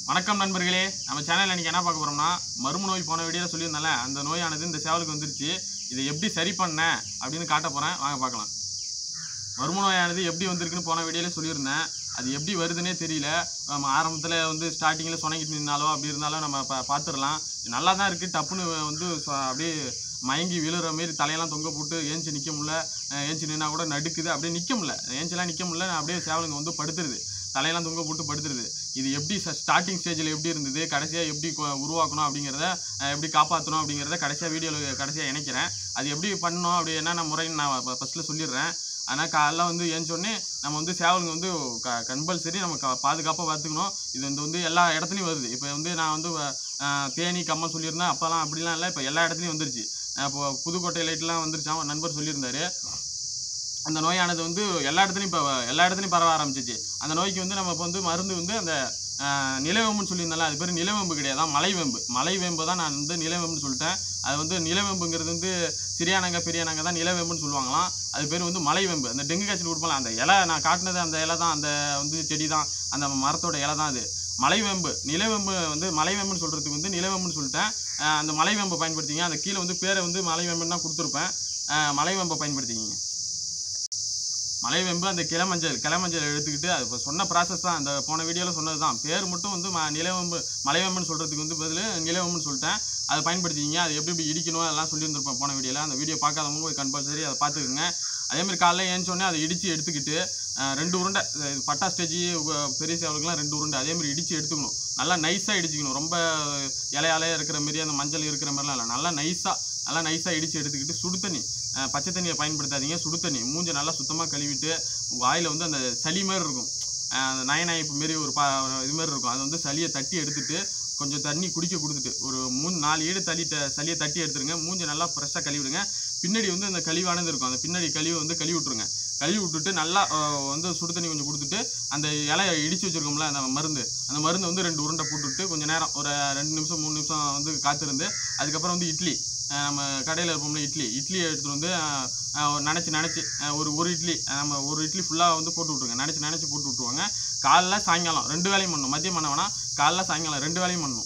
வணக்கம் நண்பர்களே நம்ம சேனலில் இன்றைக்கி என்ன பார்க்க போகிறோம்னா மரும நோய் போன வீடியோவில் சொல்லியிருந்தேன்ல அந்த நோயானது இந்த சேவலுக்கு வந்துருச்சு இதை எப்படி சரி பண்ண அப்படின்னு காட்ட போகிறேன் வாங்க பார்க்கலாம் மரும நோயானது எப்படி வந்திருக்குன்னு போன வீடியோவில் சொல்லியிருந்தேன் அது எப்படி வருதுன்னே தெரியல நம்ம ஆரம்பத்தில் வந்து ஸ்டார்டிங்கில் சொனங்கிட்டு நின்னாலோ அப்படி இருந்தாலும் நம்ம பா பார்த்துடலாம் இது நல்லா தான் இருக்குது டப்புன்னு வந்து சொ- அப்படியே மயங்கி விழுற மாரி தலையெல்லாம் தொங்க போட்டு ஏஞ்சி நிற்க முடியல அஹ் ஏஞ்சி நின்னா கூட நடுக்குது அப்படியே நிற்க முடியல ஏஞ்சிலாம் நிற்க முடியல அப்படியே சேவலுங்க வந்து படுத்துருது தலையெல்லாம் தொங்க போட்டு படுத்துருது இது எப்படி ஸ்டார்டிங் ஸ்டேஜில் எப்படி இருந்தது கடைசியாக எப்படி கொ- உருவாக்கணும் அப்படிங்கிறத அஹ் எப்படி காப்பாற்றணும் அப்படிங்கிறத கடைசியாக வீடியோவில் கடைசியாக இணைக்கிறேன் அது எப்படி பண்ணணும் அப்படி என்னென்ன முறைன்னு நான் ஃபஸ்ட்டில் சொல்லிடுறேன் ஆனால் காலைல வந்து ஏஞ்சோடனே நம்ம வந்து சேவலுங்க வந்து க கம்பல்சரி நம்ம க பாதுகாப்பாக பார்த்துக்கணும் இது வந்து வந்து எல்லா இடத்துலையும் வருது இப்போ வந்து நான் வந்து அஹ், தேனி கம்மன் சொல்லியிருந்தேன் அப்போல்லாம் அப்படிலாம் இல்லை இப்போ எல்லா இடத்துலையும் வந்துருச்சு அஹ் இப்போ புதுக்கோட்டை லைட்லாம் வந்துருச்சான் ஒரு நண்பர் சொல்லியிருந்தாரு அந்த நோயானது வந்து எல்லா இடத்துலையும் இப்போ எல்லா இடத்துலையும் பரவ ஆரம்பிச்சிச்சு அந்த நோய்க்கு வந்து நம்ம இப்போ வந்து மருந்து வந்து அந்த ஆஹ், நிலவேம்புன்னு சொல்லியிருந்தால அது பேர் நிலவேம்பு கிடையாது அதான் மலைவேம்பு மலைவேம்பு தான் நான் வந்து நிலவேம்புன்னு சொல்லிட்டேன் அது வந்து நிலவேம்புங்கிறது வந்து சிறியானங்க பெரியானங்க தான் நிலவேம்புன்னு சொல்லுவாங்களாம் அது பேர் வந்து மலைவேம்பு அந்த டெங்கு காய்ச்சல் கொடுப்பலாம் அந்த இலை நான் காட்டினது அந்த இலை தான் அந்த வந்து செடி தான் அந்த மரத்தோட இலை தான் அது மலைவேம்பு நிலவேம்பு வந்து மலைவேம்புன்னு சொல்கிறதுக்கு வந்து நிலவேம்புன்னு சொல்லிட்டேன் ஆஹ், அந்த மலைவேம்பை பயன்படுத்திங்க அந்த கீழே வந்து பேரை வந்து மலைவேம்புன்னு தான் கொடுத்துருப்பேன் ஆஹ், மலைவேம்பை பயன்படுத்திக்கிங்க மலைவேம்பு அந்த கிளமஞ்சள் கிளமஞ்சள் எடுத்துக்கிட்டு அது இப்போ சொன்ன ப்ராசஸ் தான் அந்த போன வீடியோவில் சொன்னது தான் பேர் மட்டும் வந்து ம நிலவேம்பு மலைவேம்புன்னு சொல்கிறதுக்கு வந்து பதில் நிலவேம்புன்னு சொல்லிட்டேன் அதை பயன்படுத்திக்கிங்க அது எப்படி எப்படி இடிக்கணும் அதெல்லாம் சொல்லியிருந்திருப்பேன் போன வீடியோவில் அந்த வீடியோ பார்க்காதவங்க கம்பல்சரி அதை பார்த்துக்குங்க அதேமாதிரி காலைல ஏஞ்சோடனே அதை இடித்து எடுத்துக்கிட்டு அஹ், ரெண்டு உருண்டை அஹ், பட்டா ஸ்டேஜ் பெரிய சேவலுக்குலாம் ரெண்டு உருண்டை அதேமாதிரி இடித்து எடுத்துக்கணும் நல்லா நைஸாக இடிச்சிக்கணும் ரொம்ப இலையாலே இருக்கிற மாரி அந்த மஞ்சள் இருக்கிற மாதிரிலாம் இல்லை நல்லா நைஸாக நல்லா நைஸாக இடித்து எடுத்துக்கிட்டு சுடு தண்ணி அஹ், பச்சை தண்ணியை பயன்படுத்தாதீங்க சுடு தண்ணி மூஞ்சை நல்லா சுத்தமாக கழுவிட்டு வாயில் வந்து அந்த சளி மாதிரி இருக்கும் அஹ், அந்த நயநாய்ப்பு மாரி ஒரு பா இது மாதிரி இருக்கும் அது வந்து சளியை தட்டி எடுத்துட்டு கொஞ்சம் தண்ணி குடிக்க கொடுத்துட்டு ஒரு மூணு நாலு ஏடு தள்ளி த சளியை தட்டி எடுத்துருங்க மூஞ்சை நல்லா ஃப்ரெஷ்ஷாக கழுவிடுங்க பின்னாடி வந்து அந்த கழிவானது இருக்கும் அந்த பின்னாடி கழிவை வந்து கழுவி விட்ருங்க கழுவி விட்டுட்டு நல்லா அஹ், வந்து சுடு தண்ணி கொஞ்சம் கொடுத்துட்டு அந்த இலையை இடித்து வச்சுருக்கோம்ல அந்த மருந்து அந்த மருந்து வந்து ரெண்டு உருண்டை போட்டுவிட்டு கொஞ்சம் நேரம் ஒரு ரெண்டு நிமிஷம் மூணு நிமிஷம் வந்து காத்திருந்து அதுக்கப்புறம் வந்து இட்லி அஹ், நம்ம கடையில் இருப்போம்ல இட்லி இட்லி எடுத்துகிட்டு வந்து நினச்சி நினச்சி ஒரு ஒரு இட்லி அஹ், நம்ம ஒரு இட்லி ஃபுல்லாக வந்து போட்டு விட்ருங்க நினச்சி நினச்சி போட்டு விட்ருவாங்க காலைல சாயங்காலம் ரெண்டு வேலையும் பண்ணணும் மதியம் பண்ண வேணாம் காலைல சாயங்காலம் ரெண்டு வேலையும் பண்ணணும்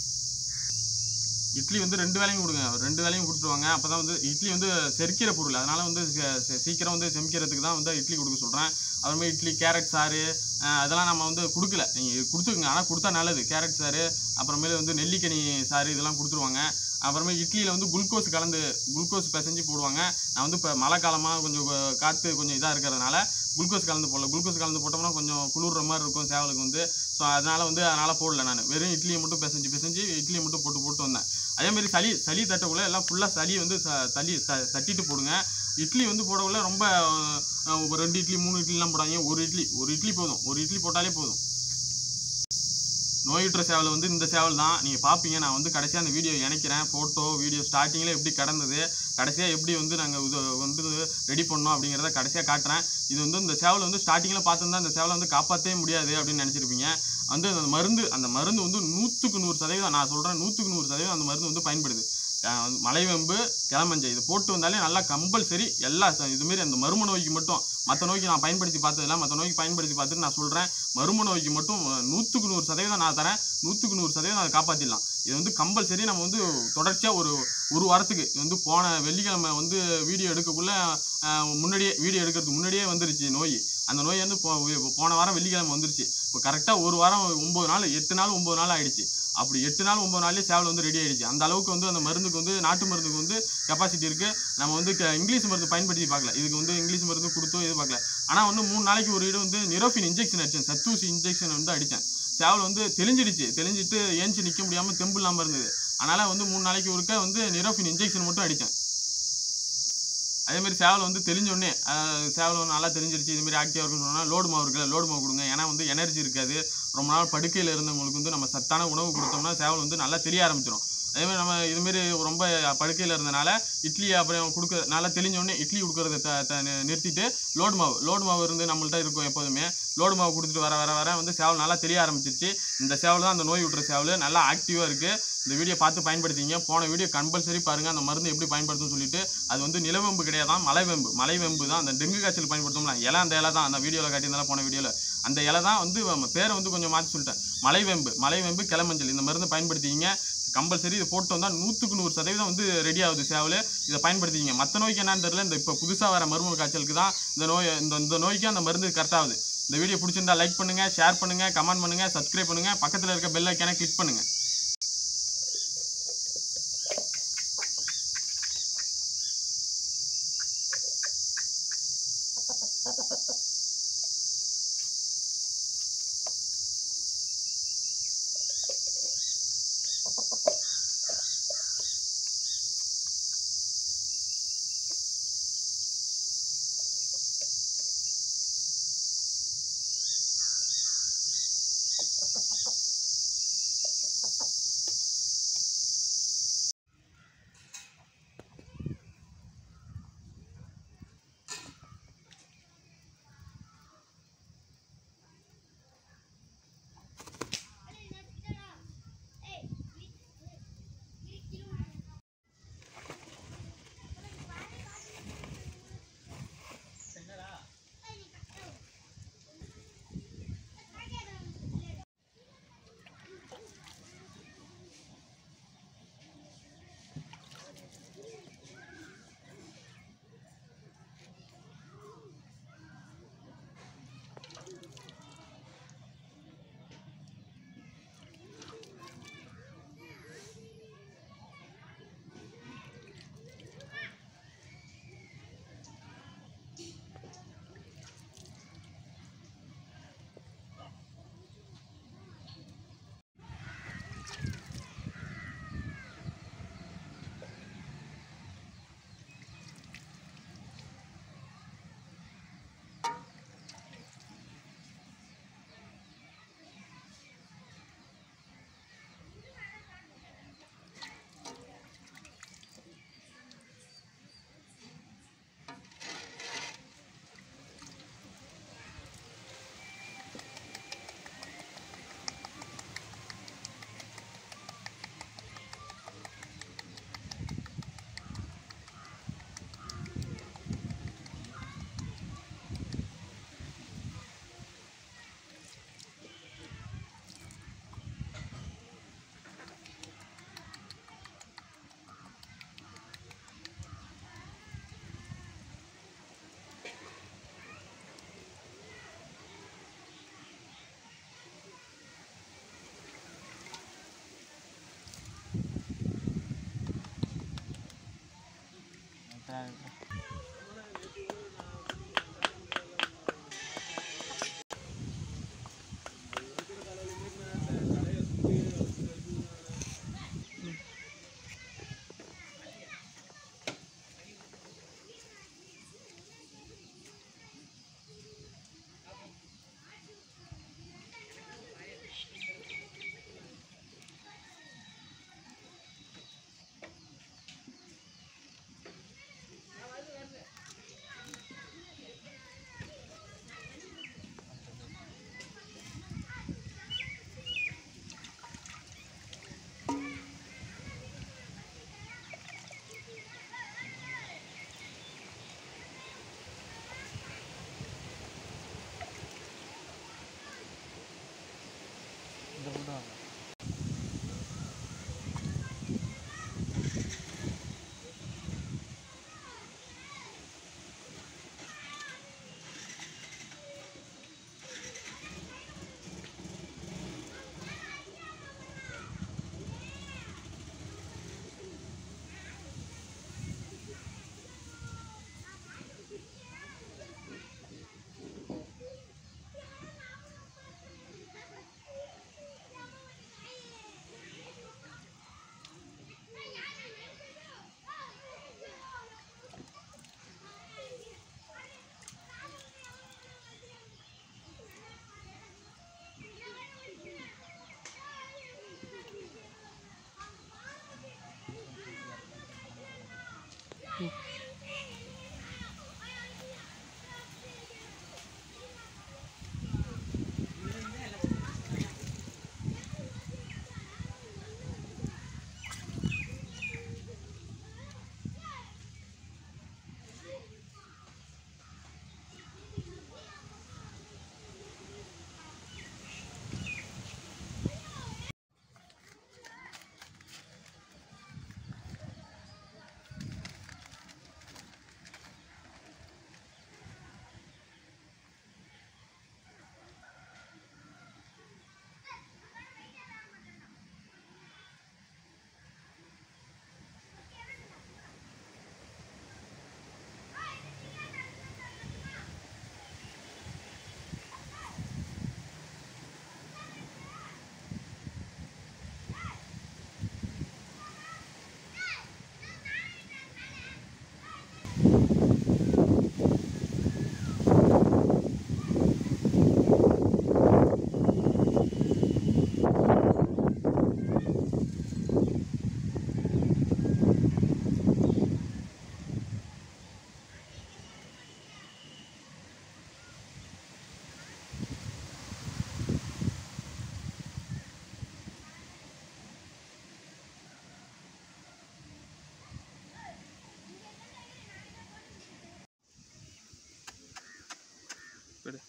இட்லி வந்து ரெண்டு வேலையும் கொடுங்க ரெண்டு வேலையும் கொடுத்துருவாங்க அப்போ தான் வந்து இட்லி வந்து செரிக்கிற பொருள் அதனால் வந்து சீ- சீ- சீக்கிரம் வந்து செமிக்கிறதுக்கு தான் வந்து இட்லி கொடுக்க சொல்கிறேன் அப்புறமே இட்லி கேரட் சாறு அஹ், அதெல்லாம் நம்ம வந்து கொடுக்கல நீங்கள் கொடுத்துக்குங்க ஆனால் கொடுத்தா நல்லது கேரட் சாறு அப்புறமேல வந்து நெல்லிக்கனி சாறு இதெல்லாம் கொடுத்துருவாங்க அப்புறமே இட்லியில் வந்து குளுக்கோஸ் கலந்து குளுக்கோஸ் பிசைஞ்சு போடுவாங்க நான் வந்து இப்போ மழை காலமாக கொஞ்சம் கொ- காற்று கொஞ்சம் இதாக இருக்கிறதுனால குளுக்கோஸ் கலந்து போடல குளுக்கோஸ் கலந்து போட்டோம்னா கொஞ்சம் குளிர்ற மாதிரி இருக்கும் சேவலுக்கு வந்து ஸோ அதனால் வந்து அதனால் போடல நான் வெறும் இட்லியை மட்டும் பிசைஞ்சு பிசைஞ்சு இட்லியை மட்டும் போட்டு போட்டு வந்தேன் அதேமாதிரி சளி சளி தட்டக்குள்ள எல்லாம் ஃபுல்லாக சளி வந்து ச- தள்ளி த தட்டிட்டு போடுங்க இட்லி வந்து போடக்குள்ள ரொம்ப அஹ், ஒரு ரெண்டு இட்லி மூணு இட்லிலாம் போடாதீங்க ஒரு இட்லி ஒரு இட்லி போதும் ஒரு இட்லி போட்டாலே போதும் நோயுற்ற சேவல் வந்து இந்த சேவல் தான் நீங்கள் பார்ப்பீங்க நான் வந்து கடைசியாக அந்த வீடியோ இணைக்கிறேன் ஃபோட்டோ வீடியோ ஸ்டார்டிங்கில் எப்படி கடந்தது கடைசியாக எப்படி வந்து நாங்கள் இது வந்து ரெடி பண்ணோம் அப்படிங்கிறத கடைசியாக காட்டுறேன் இது வந்து இந்த சேவல் வந்து ஸ்டார்டிங்கில் பார்த்துருந்தா இந்த சேவலை வந்து காப்பாற்றவே முடியாது அப்படின்னு நினச்சிருப்பீங்க வந்து அந்த மருந்து அந்த மருந்து வந்து நூற்றுக்கு நூறு சதவீதம் நான் சொல்கிறேன் நூற்றுக்கு நூறு சதவீதம் அந்த மருந்து வந்து பயன்படுது அஹ் வந்து மலைவேம்பு கிளமஞ்சை இது போட்டு வந்தாலே நல்லா கம்பல்சரி எல்லா ச- இதுமாரி அந்த மரும நோய்க்கு மட்டும் மற்ற நோய்க்கு நான் பயன்படுத்தி பார்த்ததில்ல மற்ற நோய்க்கு பயன்படுத்தி பார்த்துட்டு நான் சொல்கிறேன் மரும நோய்க்கு மட்டும் அஹ், நூற்றுக்கு நூறு சதவீதம் நான் தரேன் நூற்றுக்கு நூறு சதவீதம் அதை காப்பாற்றிடலாம் இது வந்து கம்பல்சரி நம்ம வந்து தொடர்ச்சியாக ஒரு ஒரு வாரத்துக்கு இது வந்து போன வெள்ளிக்கிழமை வந்து வீடியோ எடுக்கக்குள்ள அஹ், முன்னாடியே வீடியோ எடுக்கிறதுக்கு முன்னாடியே வந்துருச்சு நோய் அந்த நோய் வந்து போ போன வாரம் வெள்ளிக்கிழமை வந்துருச்சு இப்போ கரெக்டாக ஒரு வாரம் ஒம்பது நாள் எட்டு நாள் ஒம்பது நாள் ஆயிடுச்சு அப்படி எட்டு நாள் ஒம்பது நாள்லேயே சேவல் வந்து ரெடி ஆயிடுச்சு அந்த அளவுக்கு வந்து அந்த மருந்துக்கு வந்து நாட்டு மருந்துக்கு வந்து கெப்பாசிட்டி இருக்குது நம்ம வந்து க- இங்கிலீஷ் மருந்து பயன்படுத்தி பார்க்கல இதுக்கு வந்து இங்கிலீஷ் மருந்து கொடுத்தோ இது பார்க்கல ஆனால் வந்து மூணு நாளைக்கு ஒரு இடம் வந்து நிரோஃபின் இன்ஜெக்ஷன் அடித்தேன் சத்தூசி இன்ஜெக்ஷன் வந்து அடித்தேன் சேவல் வந்து தெளிஞ்சிடுச்சு தெளிஞ்சிட்டு ஏஞ்சி நிற்க முடியாமல் தெம்பு இல்லாமல் இருந்தது அதனால் வந்து மூணு நாளைக்கு ஒருக்க வந்து நிரோஃபின் இன்ஜெக்ஷன் மட்டும் அடித்தேன் அதேமாதிரி சேவல் வந்து தெரிஞ்சோடனே சேவல் வந்து நல்லா தெரிஞ்சிருச்சு இதுமாரி ஆக்டிவாக இருக்குன்னு சொன்னால் லோடு மாவு இருக்குல்ல லோடு மாவு கொடுங்க ஏன்னா வந்து எனர்ஜி இருக்காது ரொம்ப நாள் படுக்கையில் இருந்தவங்களுக்கு வந்து நம்ம சத்தான உணவு கொடுத்தோம்னா சேவல் வந்து நல்லா தெரிய ஆரம்பிச்சிடும் அதே மாதிரி நம்ம இதுமாரி ரொம்ப படுக்கையில் இருந்தனால இட்லி அப்புறம் கொடுக்க நல்லா தெளிஞ்ச உடனே இட்லி கொடுக்கறத த த நி- நிறுத்திட்டு லோடு மாவு லோடு மாவு இருந்து நம்மள்ட்ட இருக்கும் எப்போதுமே லோடு மாவு கொடுத்துட்டு வர வர வர வந்து சேவல் நல்லா தெரிய ஆரம்பிச்சிருச்சு இந்த சேவல் தான் அந்த நோய் விட்டுற சேவல் நல்லா ஆக்டிவாக இருக்குது இந்த வீடியோ பார்த்து பயன்படுத்திங்க போன வீடியோ கம்பல்சரி பாருங்கள் அந்த மருந்து எப்படி பயன்படுத்தும்னு சொல்லிட்டு அது வந்து நிலவெம்பு கிடையாதான் மலைவெம்பு மலைவெம்பு தான் அந்த டெங்கு காய்ச்சல் பயன்படுத்தும்ல இலை அந்த இலை தான் அந்த வீடியோவில் காட்டியிருந்தாலும் போன வீடியோவில் அந்த இலை தான் வந்து நம்ம பேரை வந்து கொஞ்சம் மாற்றி சொல்லிட்டேன் மலைவெம்பு மலைவெம்பு கிளமஞ்சள் இந்த மருந்து பயன்படுத்திக்கிங்க கம்பல்சரி இதை போட்டு வந்தால் நூற்றுக்கு நூறு சதவீதம் வந்து ரெடி ஆகுது சேவல் இதை பயன்படுத்திக்கிங்க மற்ற நோய்க்கு என்னன்னு தெரியல இந்த இப்போ புதுசாக வர மருமக காய்ச்சலுக்கு தான் இந்த நோய் இந்த இந்த நோய்க்கு அந்த மருந்து கரெக்டாகுது இந்த வீடியோ பிடிச்சிருந்தா லைக் பண்ணுங்கள் ஷேர் பண்ணுங்கள் கமெண்ட் பண்ணுங்கள் சப்ஸ்கிரைப் பண்ணுங்கள் பக்கத்தில் இருக்க பெல் ஐக்கானை கிளிக் பண்ணுங்கள் விடு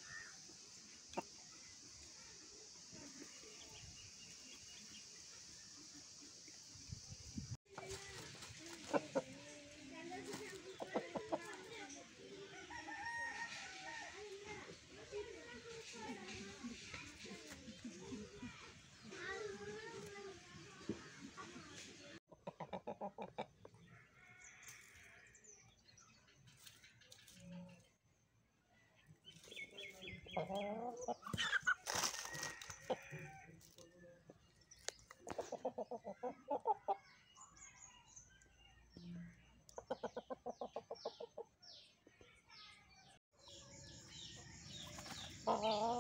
ஆ